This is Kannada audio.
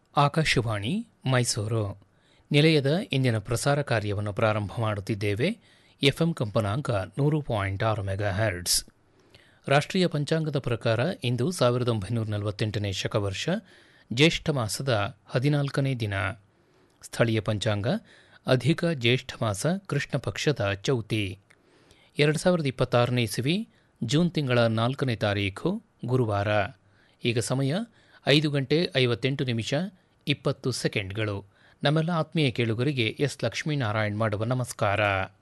ಆಕಾಶವಾಣಿ ಮೈಸೂರು ನಿಲಯದ ಇಂದಿನ ಪ್ರಸಾರ ಕಾರ್ಯವನ್ನು ಪ್ರಾರಂಭ ಮಾಡುತ್ತಿದ್ದೇವೆ ಎಫ್ಎಂ ಕಂಪನಾಂಕ ನೂರು ಪಾಯಿಂಟ್ ಆರು ಮೆಗಾ ಹರ್ಟ್ಸ್ ರಾಷ್ಟ್ರೀಯ ಪಂಚಾಂಗದ ಪ್ರಕಾರ ಇಂದು ಸಾವಿರದ ಒಂಬೈನೂರ ನಲವತ್ತೆಂಟನೇ ಶಕವರ್ಷ ಜ್ಯೇಷ್ಠ ಮಾಸದ ಹದಿನಾಲ್ಕನೇ ದಿನ ಸ್ಥಳೀಯ ಪಂಚಾಂಗ ಅಧಿಕ ಜ್ಯೇಷ್ಠ ಮಾಸ ಕೃಷ್ಣ ಪಕ್ಷದ ಚೌತಿ ಎರಡು ಸಾವಿರದ ಇಪ್ಪತ್ತಾರನೇ ಇಸವಿ ಜೂನ್ ತಿಂಗಳ ನಾಲ್ಕನೇ ತಾರೀಖು ಗುರುವಾರ ಈಗ ಸಮಯ ಐದು ಗಂಟೆ ಐವತ್ತೆಂಟು ನಿಮಿಷ ಇಪ್ಪತ್ತು ಸೆಕೆಂಡ್ಗಳು ನಮ್ಮೆಲ್ಲ ಆತ್ಮೀಯ ಕೇಳುಗರಿಗೆ ಎಸ್ ಲಕ್ಷ್ಮೀನಾರಾಯಣ್ ಮಾಡುವ ನಮಸ್ಕಾರ